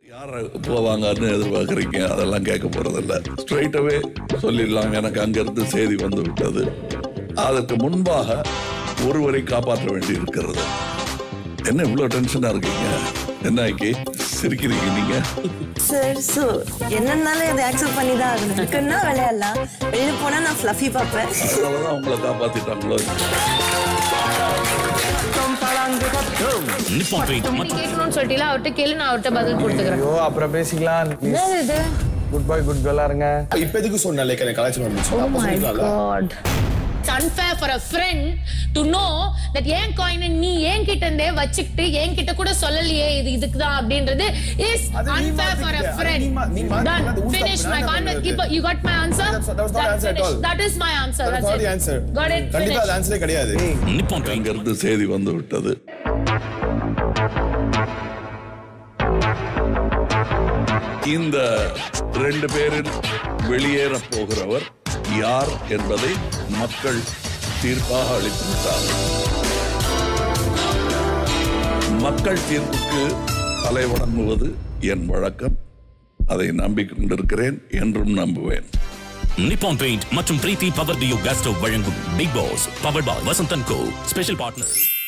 யார் போவாங்கன்னு எதிர்பார்க்குறீங்க அதெல்லாம் கேட்க போறதில்ல ஸ்ட்ரைட்டாகவே சொல்லிடலாம் எனக்கு அங்கிருந்து செய்தி வந்து விட்டது அதற்கு முன்பாக ஒருவரை காப்பாற்ற வேண்டி இருக்கிறது என்ன இவ்வளோ டென்ஷனாக இருக்கீங்க என்ன ஆக்கி சிரிக்கிறீங்க நீங்க சார் ஸோ என்னன்னாலும் இதை அக்செப்ட் பண்ணி தான் ஆகணும் இருக்குன்னா விளையாடலாம் வெளியே போனால் நான் ஃப்ளஃபி பார்ப்பேன் அதனால தான் உங்களை காப்பாற்றிட்டாங்களோ நிப்பான் பெயிண்ட் நீ மற்றும் கேட்கணும்னு சொல்லிட்டீல அவர்கிட்ட கேளு நான் அவர்கிட்ட பதில் கொடுத்துக்கிறேன் ஐயோ அப்புறம் பேசிக்கலாம் என்னது இது குட் பாய் குட் கேர்லா இருங்க இப்ப எதுக்கு சொன்ன லைக் எனக்கு கலாச்சாரம் இருந்துச்சு Oh அப்ப my சொல்லிக்கலாம்ல god. It's unfair for a friend to know that என் காயினை நீ என் கிட்ட இருந்தே வச்சுக்கிட்டு என் கிட்ட கூட சொல்லலையே இது இதுக்கு தான் அப்படின்றது is அது நீ unfair for a மாத்திக்கிட்ட. அது friend. நீ மா- நீ மாத்திக்கிட்ட. Done. அது உன் Finish தப்பு. my நான் conversation. தப்பு Keep- You got my answer? That's- that was not That- answer at finish. all. That is my answer. That's That's not the it. answer. Got it? கண்டிப்பா Finish. அது ஆன்சரே கிடையாது Nippon paint அங்கிருந்து செய்தி வந்து விட்டது இந்த ரெண்டு பேரில் வெளியேறப் போகிறவர் யார் என்பதை மக்கள் தீர்ப்பாக அளித்து விட்டார்கள் மக்கள் தீர்ப்புக்கு தலை வணங்குவது என் வழக்கம் அதை நம்பிக்கொண்டிருக்கிறேன் என்றும் நம்புவேன் நிப்பான் பெயிண்ட் மற்றும் Preethi power duo gas stove வழங்கும் Bigg Boss power boy Vasanthan co special partner